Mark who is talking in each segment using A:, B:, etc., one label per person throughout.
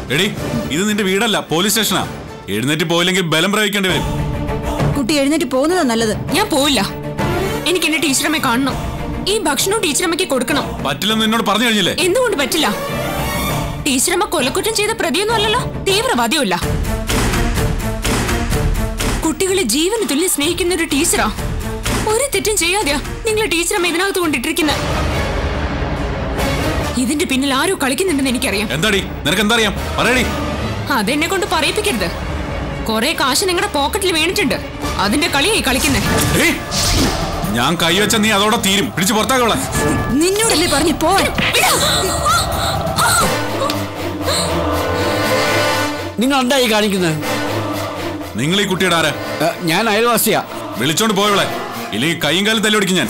A: എടി ഇത് നിന്റെ വീടല്ല പോലീസ് സ്റ്റേഷനാ എഴുന്നേറ്റ് പോയില്ലെങ്കിൽ ബലം പ്രയോഗിക്കേണ്ടി വരും
B: കുട്ടി എഴുന്നേറ്റ് പോകുന്നതാ നല്ലത്
C: ഞാൻ പോവില്ല എനിക്ക് എന്റെ ടീച്ചറമ്മയെ കാണണം ഈ ഭക്ഷണവും ടീച്ചറമ്മയ്ക്ക് കൊടുക്കണം
A: പറ്റില്ലെന്ന് നിന്നോട് പറഞ്ഞു കഴിഞ്ഞില്ലേ
C: എന്തുകൊണ്ട് പറ്റില്ല ടീച്ചറമ്മ കൊലക്കുറ്റം ചെയ്ത പ്രതിയൊന്നും അല്ലല്ലോ തീവ്രവാദിയുമല്ല കുട്ടികളെ ജീവന് തുല്യം സ്നേഹിക്കുന്ന ഒരു ടീച്ചറാ ഒരു തെറ്റും ചെയ്യാതെയാ നിങ്ങൾ ടീച്ചറമ്മ ഇതിനകത്ത് കൊണ്ടിട്ടിരിക്കുന്നത് ഇതിന്റെ പിന്നിൽ ആരോ കളിക്കുന്നുണ്ടെന്ന് എനിക്കറിയാം
A: എന്താടി നിനക്ക് എന്താ അറിയാം പറയടി
C: അതെന്നെ കൊണ്ട് പറയിപ്പിക്കരുത് കുറെ കാശ് നിങ്ങളുടെ പോക്കറ്റിൽ വീണിട്ടുണ്ട് അതിന്റെ കളിയായി കളിക്കുന്നേ
A: ഏയ്! ഞാൻ കൈവച്ച നീ അതോടെ തീരും പിടിച്ച് പുറത്താക്കോളെ
B: നിന്നോടല്ലേ പറഞ്ഞു പോവാൻ
D: നിങ്ങൾ എന്താ ഈ കാണിക്കുന്നത്
A: നിങ്ങൾ ഈ കുട്ടിയുടെ ആരാ
D: ഏ, ഞാൻ അയൽവാസിയാ
A: വിളിച്ചോണ്ട് പോയവളെ ഇല്ലെങ്കിൽ കൈയും കാലും തല്ലി ഓടിക്കും ഞാൻ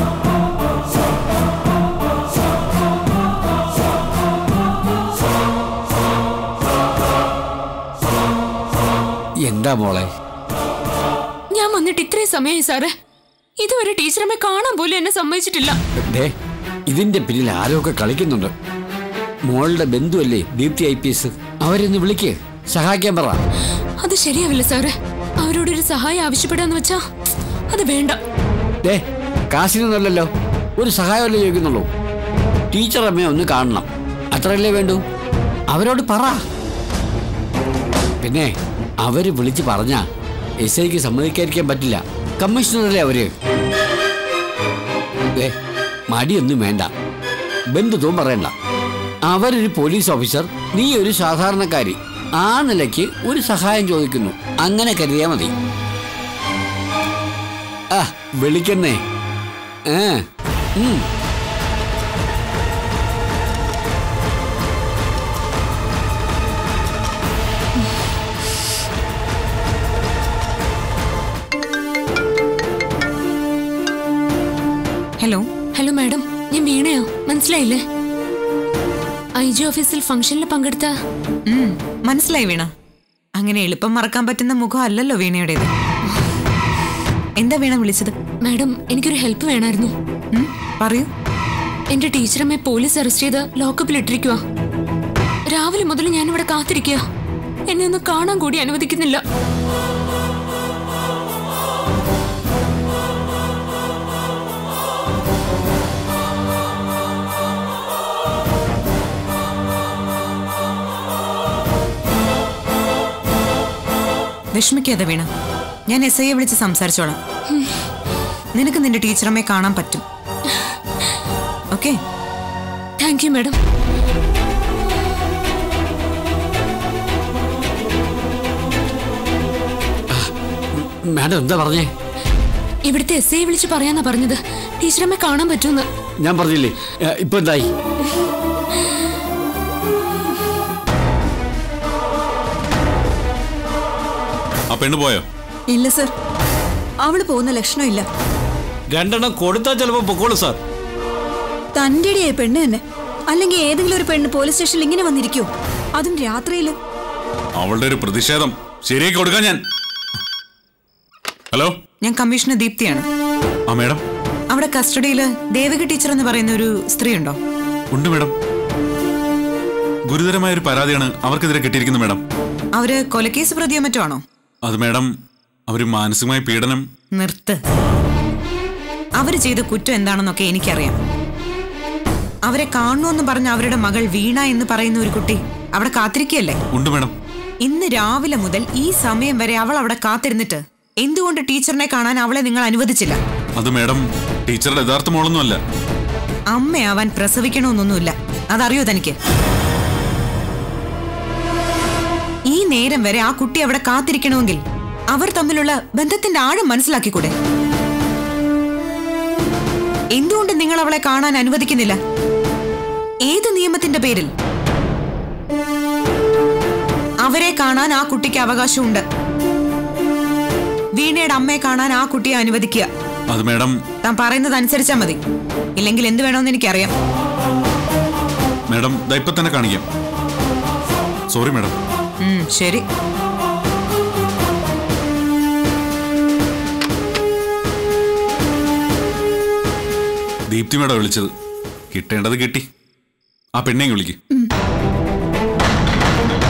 D: എന്താ മോളെ
C: ഞാൻ വന്നിട്ട് ഇത്രയും സമയമായി സാറേ ഇതുവരെ ടീച്ചറമ്മെ കാണാൻ പോലും എന്നെ സമ്മതിച്ചിട്ടില്ല
D: ദേ ഇതിന്റെ പിന്നിൽ ആരൊക്കെ കളിക്കുന്നുണ്ട് മോളുടെ ബന്ധുവല്ലേ ദീപ്തി ഐ പി എസ് അവരെന്ന് വിളിക്ക് സഹായിക്കാൻ പറ
C: അത് ശരിയാവില്ല സാറേ അവരോടൊരു സഹായം ആവശ്യപ്പെടാന്ന് വെച്ചാ അത് വേണ്ട
D: ദേ കാശിനൊന്നല്ലല്ലോ ഒരു സഹായമല്ലേ ചോദിക്കുന്നുള്ളൂ ടീച്ചർ അമ്മയെ ഒന്ന് കാണണം അത്രയല്ലേ വേണ്ടൂ അവരോട് പറ പിന്നെ അവര് വിളിച്ച് പറഞ്ഞ എസ് ഐക്ക് സമ്മതിക്കാതിരിക്കാൻ പറ്റില്ല കമ്മീഷണറല്ലേ അവര് ദേ മടിയൊന്നും വേണ്ട ബന്ധുത്വം പറയണ്ട അവരൊരു പോലീസ് ഓഫീസർ നീ ഒരു സാധാരണക്കാരി ആ നിലയ്ക്ക് ഒരു സഹായം ചോദിക്കുന്നു അങ്ങനെ കരുതിയാ മതി ആ വിളിക്കുന്നേ ഏ ഉം.
C: ഹലോ ഹലോ മാഡം ഞാൻ വീണയോ മനസ്സിലായില്ലേ ഐ ജി ഓഫീസിൽ ഫംഗ്ഷനിൽ പങ്കെടുത്ത
E: ഉം, മനസ്സിലായി വീണ അങ്ങനെ എളുപ്പം മറക്കാൻ പറ്റുന്ന മുഖം അല്ലല്ലോ വീണയുടേത് എന്താ വീണ വിളിച്ചത്
C: മാഡം എനിക്കൊരു ഹെൽപ്പ് വേണമായിരുന്നു
E: ഉം, പറയൂ
C: എന്റെ ടീച്ചറമ്മയെ പോലീസ് അറസ്റ്റ് ചെയ്ത് ലോക്കപ്പിൽ ഇട്ടിരിക്കുക രാവിലെ മുതൽ ഞാനിവിടെ കാത്തിരിക്കുക എന്നെ ഒന്ന് കാണാൻ കൂടി അനുവദിക്കുന്നില്ല
E: വിഷമിക്കാതെ വീണ ഞാൻ എസ് ഐയെ വിളിച്ച് സംസാരിച്ചോളാം നിനക്ക് നിന്റെ ടീച്ചറമ്മയെ കാണാൻ പറ്റും okay
C: thank you madam
D: madam എന്താ പറഞ്ഞേ
C: ഇവിടുത്തെ എസ് ഐ വിളിച്ച് പറയാന്നാ പറഞ്ഞത് ടീച്ചറമ്മയെ കാണാൻ പറ്റുമെന്ന്
D: ഞാൻ പറഞ്ഞില്ലേ ഏ, ഇപ്പൊ എന്തായി
A: ആ പെണ്ണ് പോയോ
B: ഇല്ല സർ അവള് പോകുന്ന ലക്ഷണമില്ല
F: രണ്ടെണ്ണം കൊടുത്താൽ ചിലപ്പോൾ പൊക്കോളൂ സാർ
B: തൻ്റെ ഇടയായി പെണ്ണ് തന്നെ അല്ലെങ്കിൽ ഏതെങ്കിലും ഒരു പെണ്ണ് പോലീസ് സ്റ്റേഷനിൽ ഇങ്ങനെ വന്നിരിക്കോ അതും രാത്രിയിൽ
A: അവളുടെ ഒരു പ്രതിഷേധം ശരിയാക്കി കൊടുക്കാൻ ഞാൻ ഹലോ
E: ഞാൻ കമ്മീഷണർ ദീപ്തിയാണ്
A: ആ മേഡം
E: അവിടെ കസ്റ്റഡിയിൽ ദേവിക ടീച്ചർ എന്ന് പറയുന്ന ഒരു സ്ത്രീ ഉണ്ടോ
A: ഉണ്ട് മേഡം ഗുരുതരമായ ഒരു പരാതിയാണ് അവർക്കെതിരെ കിട്ടിയിരിക്കുന്നത് മേഡം
E: അവര് കൊലക്കേസ് പ്രതിയോ മറ്റോ ആണോ
A: അത് മേഡം അവർ മാനസികമായ പീഡനം
E: നിർത്ത് അവര് ചെയ്ത കുറ്റം എന്താണെന്നൊക്കെ എനിക്കറിയാം അവരെ കാണണമെന്ന് പറഞ്ഞ അവരുടെ മകൾ വീണ എന്ന് പറയുന്ന ഒരു കുട്ടി അവിടെ കാത്തിരിക്കുകയല്ലേ
A: ഉണ്ട് മേഡം
E: ഇന്ന് രാവിലെ മുതൽ ഈ സമയം വരെ അവൾ അവിടെ കാത്തിരുന്നിട്ട് എന്തുകൊണ്ട് ടീച്ചറിനെ കാണാൻ അവളെ നിങ്ങൾ അനുവദിച്ചില്ല
A: അത് മേഡം ടീച്ചറുടെ യഥാർത്ഥ മോളൊന്നുമല്ല
E: അമ്മയാവാൻ പ്രസവിക്കണമെന്നൊന്നുമില്ല അതറിയോ തനിക്ക് ഈ നേരം വരെ ആ കുട്ടി അവിടെ കാത്തിരിക്കണമെങ്കിൽ അവർ തമ്മിലുള്ള ബന്ധത്തിന്റെ ആഴം മനസ്സിലാക്കിക്കൂടെ എന്തുകൊണ്ട് നിങ്ങൾ അവളെ കാണാൻ അനുവദിക്കുന്നില്ല ഏത് നിയമത്തിന്റെ പേരിൽ അവരെ കാണാൻ ആ കുട്ടിക്ക് അവകാശമുണ്ട് വീണയുടെ അമ്മയെ കാണാൻ ആ കുട്ടിയെ അനുവദിക്കുക
A: അത് മേഡം
E: താൻ പറയുന്നത് അനുസരിച്ചാ മതി ഇല്ലെങ്കിൽ എന്ത് വേണമെന്ന് എനിക്കറിയാം
A: മേഡം ദാ ഇപ്പൊ തന്നെ കാണിക്കാം സോറി മേഡം
E: ഉം, ശരി
A: ദീപ്തി മേഡം വിളിച്ചത് കിട്ടേണ്ടത് കിട്ടി ആ പെണ്ണേയും വിളിക്ക്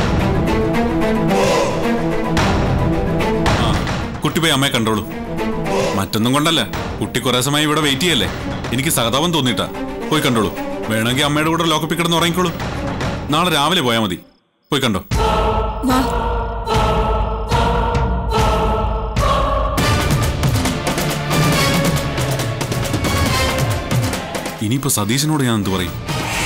A: കുട്ടി പോയി അമ്മയെ കണ്ടോളൂ മറ്റൊന്നും കൊണ്ടല്ല കുട്ടി കുറെ സമയം ഇവിടെ വെയിറ്റ് ചെയ്യല്ലേ എനിക്ക് സഹതാപം തോന്നിട്ടാ പോയി കണ്ടോളൂ വേണമെങ്കിൽ അമ്മയുടെ കൂടെ ലോക്കപ്പിൽ കിടന്ന് ഉറങ്ങിക്കോളൂ നാളെ രാവിലെ പോയാൽ മതി പോയി കണ്ടോ
B: വാ
A: ഇനിയിപ്പോ സതീശനോട് ഞാൻ എന്ത് പറയും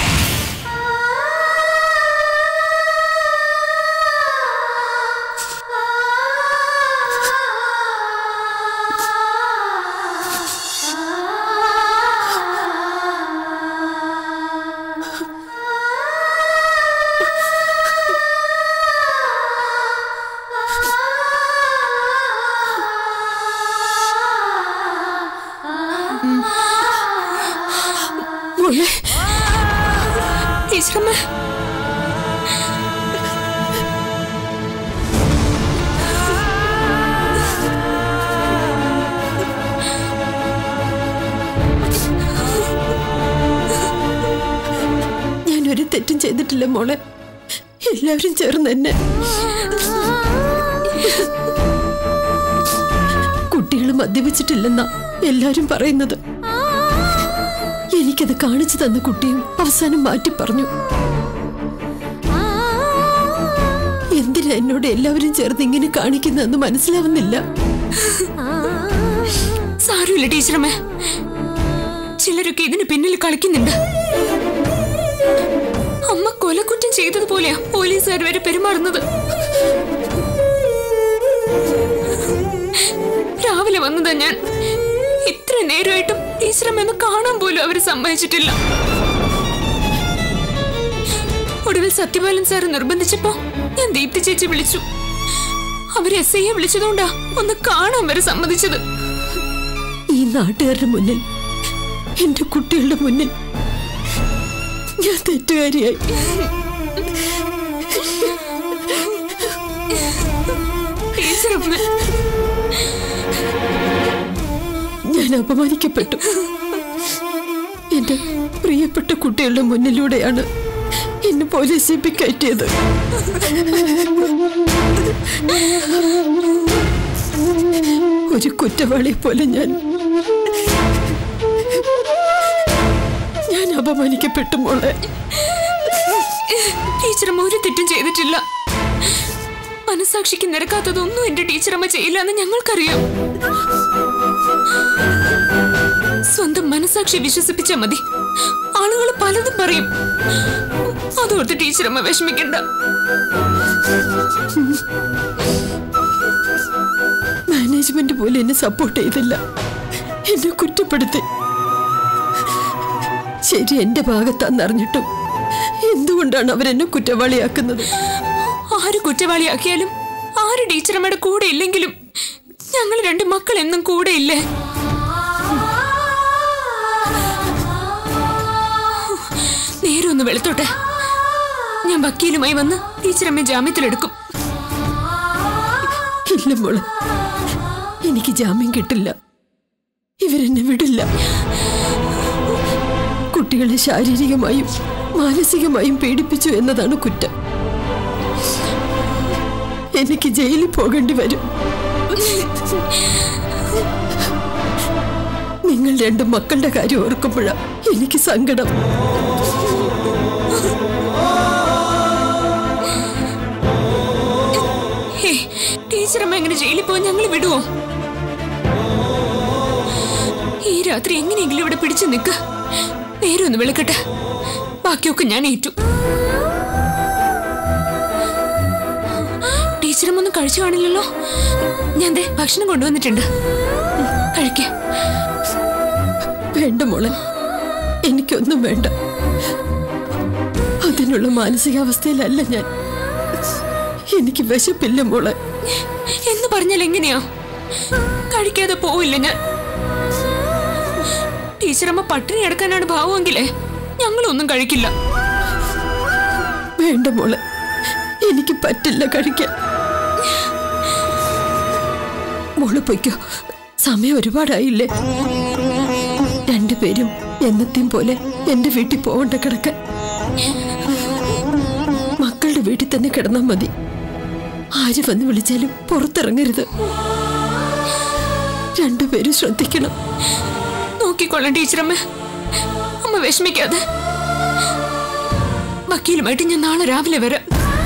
C: മോളെ ടീച്ചറമ്മ
G: ഞാൻ ഒരു തെറ്റും ചെയ്തിട്ടില്ല മോളെ എല്ലാവരും ചേർന്ന് എന്നെ കുട്ടികൾ മദ്യപിച്ചിട്ടില്ലെന്നാ എല്ലാവരും പറയുന്നത് എനിക്കത് കാണിച്ചു തന്ന കുട്ടിയും അവസാനം മാറ്റി പറഞ്ഞു എന്തിനാ എന്നോട് എല്ലാവരും ചേർന്ന് ഇങ്ങനെ കാണിക്കുന്നതെന്ന് മനസ്സിലാവുന്നില്ല
C: സാരമില്ല ടീച്ചറമ്മേ ചിലരൊക്കെ ഇതിന് പിന്നിൽ കളിക്കുന്നുണ്ട് അമ്മ കൊലക്കുറ്റം ചെയ്തതുപോലെയാ പോലീസുകാർ വരെ പെരുമാറുന്നത് രാവിലെ വന്നതാ ഞാൻ ഇത്ര നേരമായിട്ടും ടീച്ചറമ്മ ഒന്ന് കാണാൻ പോലും അവര് സമ്മതിച്ചിട്ടില്ല ഒടുവിൽ സത്യപാലൻ സാർ നിർബന്ധിച്ചപ്പോ ഞാൻ ദീപ്തി ചേച്ചി വിളിച്ചു അവർ എസ് ഐയെ വിളിച്ചതുകൊണ്ടാ ഒന്ന് കാണാൻ വരെ സമ്മതിച്ചത്
G: ഈ നാട്ടുകാരുടെ മുന്നിൽ എന്റെ കുട്ടികളുടെ മുന്നിൽ ഞാൻ തെറ്റുകാരിയായി
C: ടീച്ചറമ്മ
G: ഞാൻ അപമാനിക്കപ്പെട്ടു എന്റെ പ്രിയപ്പെട്ട കുട്ടികളുടെ മുന്നിലൂടെയാണ് എന്നെ പോലീസ് ജീപ്പിൽ കയറ്റിയത് ഒരു കുറ്റവാളിയെ പോലെ ഞാൻ ഞാൻ അപമാനിക്കപ്പെട്ടു മോളെ
C: ടീച്ചറമ്മ ഒരു തെറ്റും ചെയ്തിട്ടില്ല മനസാക്ഷിക്ക് നിരക്കാത്തതൊന്നും എന്റെ ടീച്ചറമ്മ ചെയ്യില്ല എന്ന് ഞങ്ങൾക്കറിയാം സ്വന്തം മനസാക്ഷി വിശ്വസിപ്പിച്ചാ മതി ആളുകൾ പലതും പറയും അതോർത്ത് ടീച്ചറമ്മ വിഷമിക്കണ്ട
G: മാനേജ്മെന്റ് പോലും എന്നെ സപ്പോർട്ട് ചെയ്തില്ല എന്നെ കുറ്റപ്പെടുത്തി ശരി എന്റെ ഭാഗത്താന്നറിഞ്ഞിട്ടും എന്തുകൊണ്ടാണ് അവരെന്നെ കുറ്റവാളിയാക്കുന്നത്
C: ആര് കുറ്റവാളിയാക്കിയാലും ആര് ടീച്ചറമ്മയുടെ കൂടെ ഇല്ലെങ്കിലും ഞങ്ങൾ രണ്ട് മക്കൾ എന്നും കൂടെ ഇല്ലേ നേരെ ഒന്ന് വെളുത്തോട്ടെ ഞാൻ വക്കീലുമായി വന്ന് ടീച്ചറമ്മയെ ജാമ്യത്തിലെടുക്കും
G: ഇല്ല മോളെ എനിക്ക് ജാമ്യം കിട്ടില്ല ഇവരെന്നെ വിടില്ല കുട്ടികളെ ശാരീരികമായും മാനസികമായും പീഡിപ്പിച്ചു എന്നതാണ് കുറ്റം എനിക്ക് ജയിലിൽ പോകേണ്ടി വരും നിങ്ങൾ രണ്ട് മക്കളുടെ കാര്യം ഓർക്കുമ്പോഴാ എനിക്ക് സങ്കടം
C: ഹേ ടീച്ചറമ്മ എങ്ങനെ ജയിലിൽ പോകാൻ ഞങ്ങൾ വിടുവോ ഈ രാത്രി എങ്ങനെയെങ്കിലും ഇവിടെ പിടിച്ചു നിൽക്ക നേരെ ഒന്ന് വിളിക്കട്ടെ ബാക്കിയൊക്കെ ഞാൻ ഏറ്റു ടീച്ചറും ഒന്നും കഴിച്ചു കാണില്ലല്ലോ ഞാൻ ദേ ഭക്ഷണം കൊണ്ടുവന്നിട്ടുണ്ട് ഉം, കഴിക്ക്
G: വേണ്ട മോളെ എനിക്കൊന്നും വേണ്ട അതിനുള്ള മാനസികാവസ്ഥയിലല്ല ഞാൻ എനിക്ക് വിശപ്പില്ല മോളെ
C: എന്ന് പറഞ്ഞാൽ എങ്ങനെയാ കഴിക്കാതെ പോവില്ല ഞാൻ ടീച്ചറമ്മ പട്ടിണി എടുക്കാനാണ് ഭാവമെങ്കിലേ ഞങ്ങളൊന്നും കഴിക്കില്ല
G: വേണ്ട മോളെ എനിക്ക് പറ്റില്ല കഴിക്കാൻ മോള് പൊയ്ക്കോ സമയം ഒരുപാടായില്ലേ രണ്ടുപേരും എന്നത്തെയും പോലെ എന്റെ വീട്ടിൽ പോകണ്ട കിടക്കാൻ മക്കളുടെ വീട്ടിൽ തന്നെ കിടന്നാൽ മതി ആര് വന്ന് വിളിച്ചാലും പുറത്തിറങ്ങരുത് രണ്ടുപേരും ശ്രദ്ധിക്കണം
C: നോക്കിക്കൊള്ളാം ടീച്ചറമ്മ അമ്മ വിഷമിക്കാതെ വക്കീലുമായിട്ട് ഞാൻ നാളെ രാവിലെ വരാം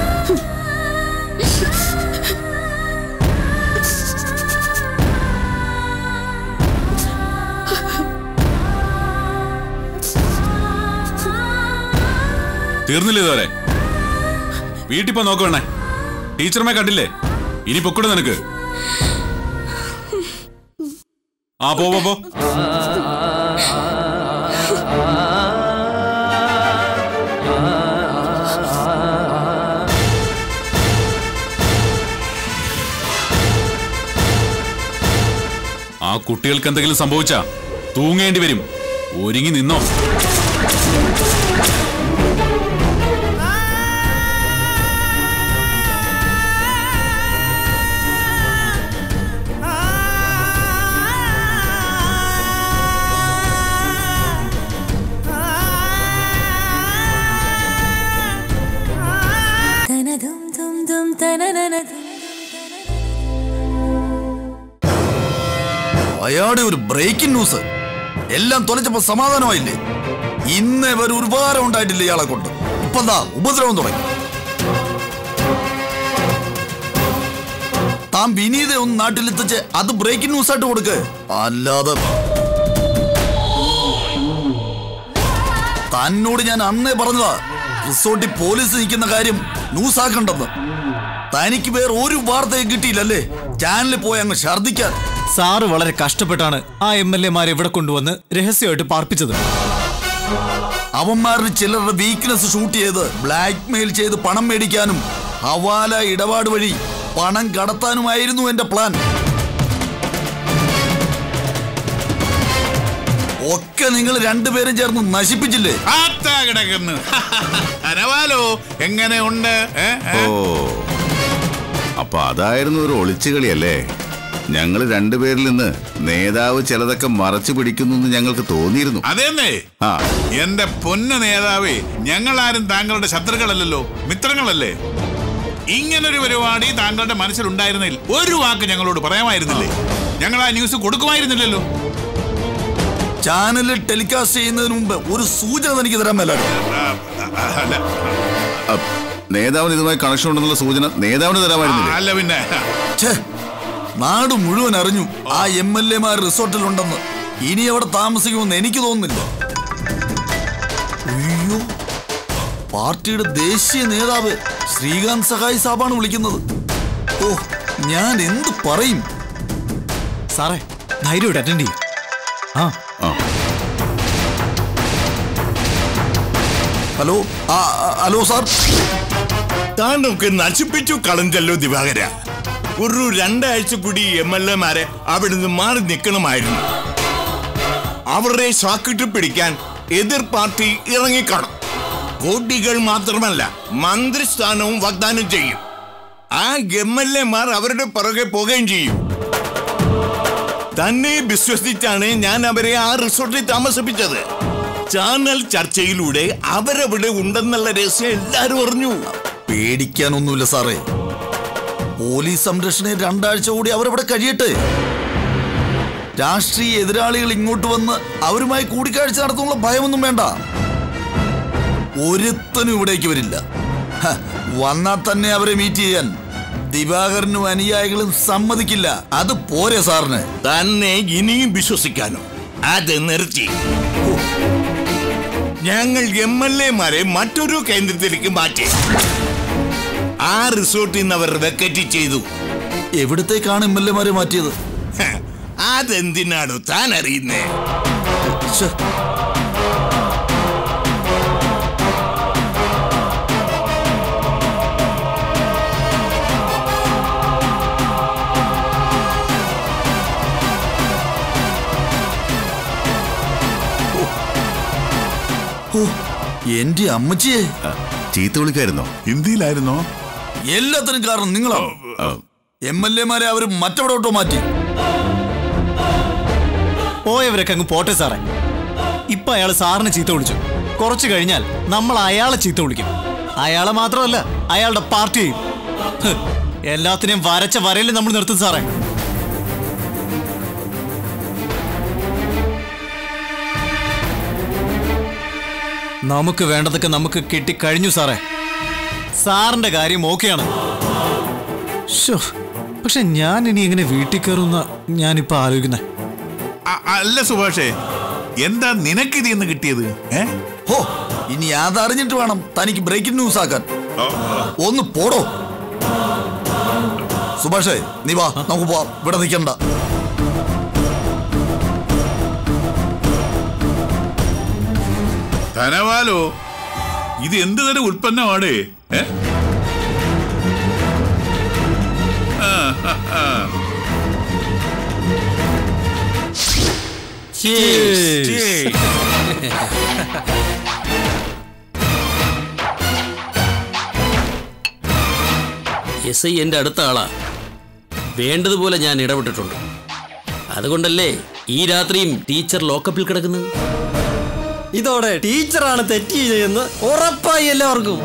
A: തീർന്നില്ല ഇതുവരെ വീട്ടിൽ പോ നോക്ക് വേണേ ടീച്ചർമേ കണ്ടില്ലേ ഇനി പൊക്കൂടെ നിനക്ക് ആ പോ പോ, പോ ആ കുട്ടികൾക്ക് എന്തെങ്കിലും സംഭവിച്ചാ തൂങ്ങേണ്ടി വരും ഒരുങ്ങി നിന്നോ
H: അയാളുടെ ഒരു ബ്രേക്കിംഗ് ന്യൂസ് എല്ലാം തൊലച്ചപ്പോ സമാധാനമായില്ലേ ഇന്നേ വരെ ഒരു ഉപകാരം ഉണ്ടായിട്ടില്ല ഇയാളെ കൊണ്ട് ഇപ്പൊ എന്താ ഉപദ്രവം തുടങ്ങി താൻ വിനീത ഒന്ന് നാട്ടിലെത്തിച്ച് അത് ബ്രേക്കിംഗ് ന്യൂസ് ആയിട്ട് കൊടുക്ക് അല്ലാതെ തന്നോട് ഞാൻ അന്നേ പറഞ്ഞതാ റിസോർട്ടിൽ പോലീസ് നിൽക്കുന്ന കാര്യം ന്യൂസ് ആക്കണ്ടെന്ന് തനിക്ക് വേറെ ഒരു വാർത്തയും കിട്ടിയില്ലല്ലേ ചാനലിൽ പോയി അങ്ങ് ഛർദിക്കാൻ
F: സാറ് വളരെ കഷ്ടപ്പെട്ടാണ് ആ എം എൽ എമാരെ ഇവിടെ കൊണ്ടുവന്ന് രഹസ്യമായിട്ട് പാർപ്പിച്ചത്
H: അവന്മാരിൽ ചിലരുടെ വീക്ക്നെസ് ഷൂട്ട് ചെയ്ത് ബ്ലാക്ക് മെയിൽ ചെയ്ത് പണം മേടിക്കാനും ഹവാല ഇടപാട് വഴി പണം കടത്താനുമായിരുന്നു എന്റെ പ്ലാൻ ഒക്കെ നിങ്ങൾ രണ്ടുപേരും ചേർന്ന് നശിപ്പിച്ചില്ലേ
I: ആത്താ കിടക്കുന്നു അനവാലോ എങ്ങനെ ഉണ്ട്
J: ഓ അപ്പൊ അതായിരുന്നു ഒരു ഒളിച്ചുകളിയല്ലേ ഞങ്ങൾ രണ്ടുപേരിൽ നിന്ന് നേതാവ് ചിലതൊക്കെ മറച്ചു പിടിക്കുന്നു എന്ന് ഞങ്ങൾക്ക് തോന്നിയിരുന്നു
I: അതെന്നേ
J: ആ
I: എന്റെ പൊന്നു നേതാവേ ഞങ്ങളാരും താങ്കളുടെ ശത്രുക്കളല്ലല്ലോ മിത്രങ്ങളല്ലേ ഇങ്ങനൊരു പരിപാടി താങ്കളുടെ മനസ്സിലുണ്ടായിരുന്നില്ല ഒരു വാക്ക് ഞങ്ങളോട് പറയാമായിരുന്നില്ലേ ഞങ്ങൾ ആ ന്യൂസ് കൊടുക്കുമായിരുന്നില്ലല്ലോ
H: ചാനലിൽ ടെലികാസ്റ്റ് ചെയ്യുന്നതിന് മുമ്പ് ഒരു സൂചന എനിക്ക് തരാൻ മേലാണ്
I: ആ, ആ, അല്ല
J: അ, നേതാവിന് ഇതുമായി കണക്ഷൻ ഉണ്ടെന്നുള്ള സൂചന നേതാവിന്
I: ആ,
J: തരാമായിരുന്നില്ലേ
I: അല്ല പിന്നെ
H: ഛേ, നാട് മുഴുവൻ അറിഞ്ഞു ആ എം എൽ എമാർ റിസോർട്ടിലുണ്ടെന്ന് ഇനി അവിടെ താമസിക്കുമെന്ന് എനിക്ക് തോന്നുന്നില്ല അയ്യോ പാർട്ടിയുടെ ദേശീയ നേതാവ് ശ്രീകാന്ത് സഹായ് സാബാണ് വിളിക്കുന്നത് ഓ ഞാൻ എന്ത് പറയും
F: സാറേ ധൈര്യമായിട്ട് അറ്റൻഡ് ചെയ്യും ആ
J: ആ
H: ഹലോ ആ ആ, ഹലോ സാർ
K: താനൊക്കെ നശിപ്പിച്ചു കളഞ്ഞല്ലോ ദിവാകര ഒരു രണ്ടാഴ്ച കൂടി എം എൽ എമാരെ അവിടുന്ന് മാറി നിൽക്കണമായിരുന്നു അവരുടെ സാക്കിട്ട് പിടിക്കാൻ എതിർ പാർട്ടി ഇറങ്ങിക്കാണും കോടികൾ മാത്രമല്ല മന്ത്രിസ്ഥാനവും വാഗ്ദാനം ചെയ്യും ആ എം എൽ എമാർ അവരുടെ പുറകെ പോവുകയും ചെയ്യും തന്നെ വിശ്വസിച്ചാണ് ഞാൻ അവരെ ആ റിസോർട്ടിൽ താമസിപ്പിച്ചത് ചാനൽ ചർച്ചയിലൂടെ അവരവിടെ ഉണ്ടെന്നുള്ള രഹസ്യം എല്ലാരും അറിഞ്ഞു
H: പേടിക്കാനൊന്നുമില്ല സാറേ പോലീസ് സംരക്ഷണയിൽ രണ്ടാഴ്ച കൂടി അവരവിടെ കഴിയട്ടെ രാഷ്ട്രീയ എതിരാളികൾ ഇങ്ങോട്ട് വന്ന് അവരുമായി കൂടിക്കാഴ്ച നടത്തുന്നുള്ള ഭയമൊന്നും വേണ്ട ഒരുത്തനും ഇവിടേക്ക് വരില്ല ഹ, വന്നാൽ തന്നെ അവരെ മീറ്റ് ചെയ്യാൻ ദിവാകരനും അനുയായികളും സമ്മതിക്കില്ല അത് പോരെ സാറിന്
K: തന്നെ ഇനിയും വിശ്വസിക്കാനോ അത് നിർത്തി ഞങ്ങൾ എം എൽ എമാരെ മറ്റൊരു കേന്ദ്രത്തിലേക്ക് മാറ്റി ആ റിസോർട്ടിൽ നിന്ന് അവർ വെക്കറ്റ് ചെയ്തു
H: എവിടത്തേക്കാണ് എം എൽ എമാരെ മാറ്റിയത്
K: ഹ, അതെന്തിനാണോ താൻ അറിയുന്നേ
H: ശ്ശെ, ഓ, എന്റെ അമ്മച്ചിയെ
J: ആ, ചീത്ത വിളിക്കായിരുന്നോ
I: ഹിന്ദിയിലായിരുന്നോ
H: എല്ലാത്തിനും കാരണം നിങ്ങളാണ്
J: ആ,
H: എം എൽ എമാരെ അവർ മറ്റവിടോട്ടോ മാറ്റി
F: പോയവരൊക്കെ അങ്ങ് പോട്ടെ സാറേ ഇപ്പൊ അയാൾ സാറിനെ ചീത്ത വിളിച്ചു കുറച്ചു കഴിഞ്ഞാൽ നമ്മൾ അയാളെ ചീത്ത വിളിക്കും അയാളെ മാത്രമല്ല അയാളുടെ പാർട്ടിയെയും ഹ്, എല്ലാത്തിനെയും വരച്ച വരയിൽ നമ്മൾ നിർത്തും സാറേ നമുക്ക് വേണ്ടതൊക്കെ നമുക്ക് കിട്ടിക്കഴിഞ്ഞു സാറേ സാറിന്റെ കാര്യം ഓക്കെയാണ് ശോ, പക്ഷെ ഞാൻ ഇനി എങ്ങനെ വീട്ടിൽ കയറുന്ന ഞാനിപ്പോ ആലോചിക്കുന്നത്
I: അ- അല്ല സുഭാഷേ എന്താ നിനക്ക് ഇതിൽ നിന്ന് കിട്ടിയത് ഏ
H: ഹോ ഇനി അതറിഞ്ഞിട്ട് വേണം തനിക്ക് ബ്രേക്കിംഗ് ന്യൂസ് ആക്കാൻ ഒന്ന് പോടോ സുഭാഷേ നീ വാ നമുക്ക് പോവാം ഇവിടെ നിൽക്കണ്ട
I: ധനവാലോ ഇത് എന്ത് തരം ഉൽപ്പന്നമാണ് ഏ ആ, ആ, ആ.
L: എസ് ഐ എൻ്റെ അടുത്ത ആളാ വേണ്ടതുപോലെ ഞാൻ ഇടപെട്ടിട്ടുണ്ട് അതുകൊണ്ടല്ലേ ഈ രാത്രിയും ടീച്ചർ ലോക്കപ്പിൽ കിടക്കുന്നത്
M: ഇതോടെ ടീച്ചറാണ് തെറ്റ് ചെയ്യുന്ന ഉറപ്പായി എല്ലാവർക്കും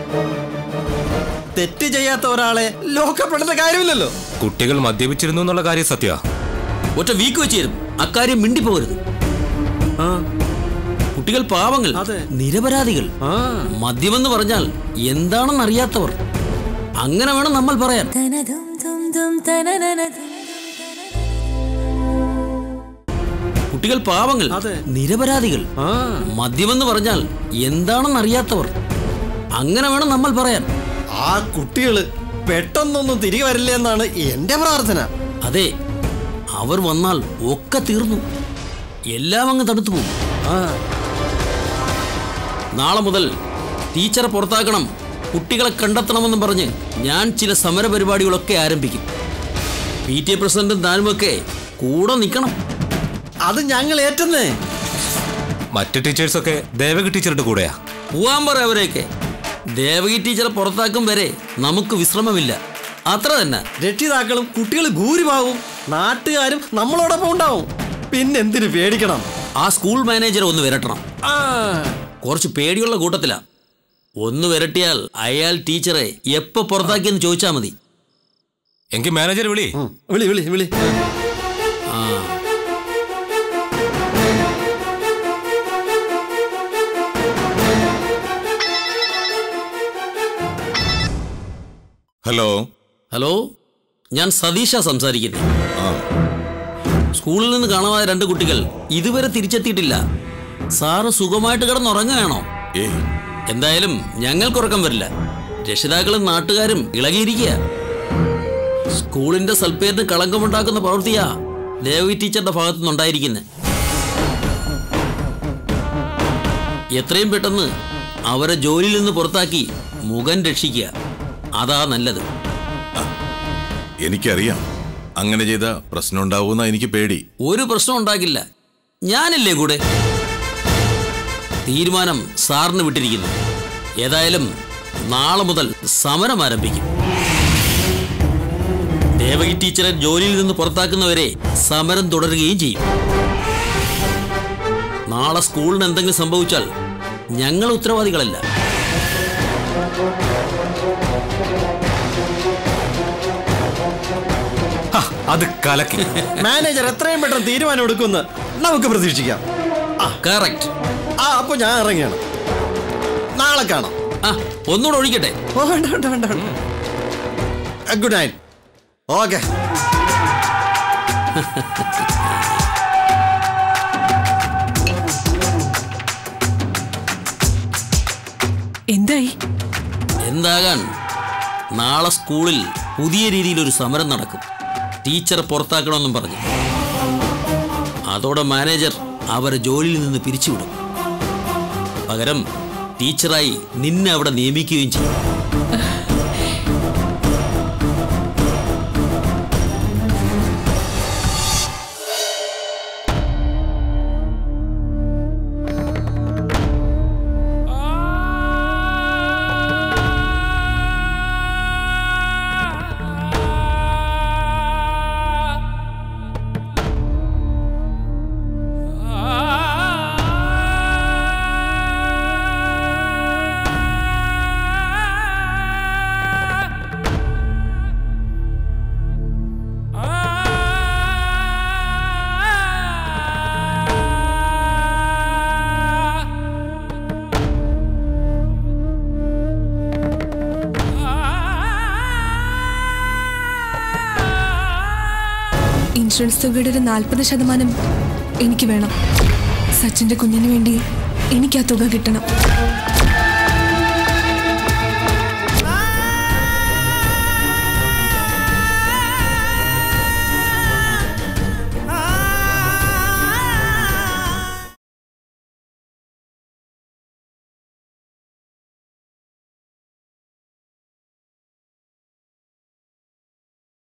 M: തെറ്റ് ചെയ്യാത്ത ഒരാളെ ലോക്കപ്പെടേണ്ട കാര്യമില്ലല്ലോ
N: കുട്ടികൾ മദ്യപിച്ചിരുന്നു എന്നുള്ള കാര്യം സത്യ
L: ഒറ്റ വീക്ക് വെച്ച് തരും അക്കാര്യം മിണ്ടിപ്പോകരുത് ആ കുട്ടികൾ പാവങ്ങൾ നിരപരാധികൾ മദ്യമെന്ന് പറഞ്ഞാൽ എന്താണെന്ന് അറിയാത്തവർ അങ്ങനെ വേണം നമ്മൾ പറയാൻ കുട്ടികൾ പാവങ്ങൾ നിരപരാധികൾ മദ്യമെന്ന് പറഞ്ഞാൽ എന്താണെന്ന് അറിയാത്തവർ അങ്ങനെ വേണം നമ്മൾ പറയാൻ
M: ആ കുട്ടികള് പെട്ടെന്നൊന്നും തിരികെ വരില്ല എന്നാണ് എന്റെ പ്രാർത്ഥന
L: അതെ അവർ വന്നാൽ ഒക്കെ തീർന്നു എല്ലാം അങ്ങ് തടുത്തു പോകും നാളെ മുതൽ ടീച്ചറെ പുറത്താക്കണം കുട്ടികളെ കണ്ടെത്തണമെന്നും പറഞ്ഞ് ഞാൻ ചില സമര പരിപാടികളൊക്കെ ആരംഭിക്കും പി ടി എ പ്രസിഡന്റും താനുമൊക്കെ കൂടെ നിൽക്കണം
M: അത് ഞങ്ങൾ ഏറ്റെന്നേ
N: മറ്റു ടീച്ചേഴ്സൊക്കെ ദേവകി ടീച്ചറുടെ കൂടെയാ
L: പോവാൻ പറ അവരെയൊക്കെ ദേവകി ടീച്ചറെ പുറത്താക്കും വരെ നമുക്ക് വിശ്രമമില്ല അത്ര തന്നെ
M: രക്ഷിതാക്കളും കുട്ടികൾ ഭൂരിഭാഗവും നാട്ടുകാരും നമ്മളോടൊപ്പം ഉണ്ടാവും പിന്നെന്തിനു പേടിക്കണം
L: ആ സ്കൂൾ മാനേജറെ ഒന്ന് വിരട്ടണം കുറച്ച് പേടിയുള്ള കൂട്ടത്തിലാ ഒന്ന് വിരട്ടിയാൽ അയാൾ ടീച്ചറെ എപ്പോ പുറത്താക്കിയെന്ന് ചോദിച്ചാൽ മതി
N: എങ്കിൽ മാനേജർ വിളി
M: വിളി വിളി വിളി
L: ആ
N: ഹലോ
L: ഹലോ ഞാൻ സതീഷ സംസാരിക്കുന്നത് സ്കൂളിൽ നിന്ന് കാണാതായ രണ്ട് കുട്ടികൾ ഇതുവരെ തിരിച്ചെത്തിയിട്ടില്ല സാറ് സുഖമായിട്ട് കിടന്നുറങ്ങുകയാണോ എന്തായാലും ഞങ്ങൾക്കുറക്കം വരില്ല രക്ഷിതാക്കളും നാട്ടുകാരും ഇളകിയിരിക്കുക സ്കൂളിന്റെ സൽപ്പേരിന് കളങ്കമുണ്ടാക്കുന്ന പ്രവൃത്തിയാ ദേവി ടീച്ചറുടെ ഭാഗത്തു നിന്നുണ്ടായിരിക്കുന്നത് എത്രയും പെട്ടെന്ന് അവരെ ജോലിയിൽ നിന്ന് പുറത്താക്കി മുഖം രക്ഷിക്കുക അതാ നല്ലത്
J: എനിക്കറിയാം അങ്ങനെ ചെയ്ത പ്രശ്നം ഉണ്ടാവുമെന്ന എനിക്ക് പേടി
L: ഒരു പ്രശ്നം ഉണ്ടാകില്ല ഞാനില്ലേ കൂടെ തീരുമാനം സാറിന് വിട്ടിരിക്കുന്നു ഏതായാലും നാളെ മുതൽ സമരം ആരംഭിക്കും ദേവകി ടീച്ചറെ ജോലിയിൽ നിന്ന് പുറത്താക്കുന്നവരെ സമരം തുടരുകയും ചെയ്യും നാളെ സ്കൂളിന് എന്തെങ്കിലും സംഭവിച്ചാൽ ഞങ്ങൾ ഉത്തരവാദികളല്ല
N: അത് കലക്കി
M: മാനേജർ എത്രയും പെട്ടെന്ന് തീരുമാനം എടുക്കുമെന്ന് നമുക്ക് പ്രതീക്ഷിക്കാം
L: കറക്റ്റ്
M: ആ അപ്പൊ ഞാൻ ഇറങ്ങിയാണ് നാളെ കാണാം
L: ആ ഒന്നുകൂടെ ഒഴിക്കട്ടെ
M: ഓ വേണ്ട വേണ്ട വേണ്ട വേണ്ട ഗുഡ് നൈറ്റ് ഓക്കെ
G: എന്തായി
L: എന്താകാൻ നാളെ സ്കൂളിൽ പുതിയ രീതിയിൽ ഒരു സമരം നടക്കും ടീച്ചർ പുറത്താക്കണമെന്നും പറഞ്ഞു അതോടെ മാനേജർ അവരെ ജോലിയിൽ നിന്ന് പിരിച്ചുവിടും പകരം ടീച്ചറായി നിന്നെ അവിടെ നിയമിക്കുകയും ചെയ്യും
O: ആ ഇൻഷുറൻസ് തുകയുടെ ഒരു നാൽപ്പത് ശതമാനം എനിക്ക് വേണം സച്ചിന്റെ കുഞ്ഞിന് വേണ്ടി എനിക്ക് ആ തുക കിട്ടണം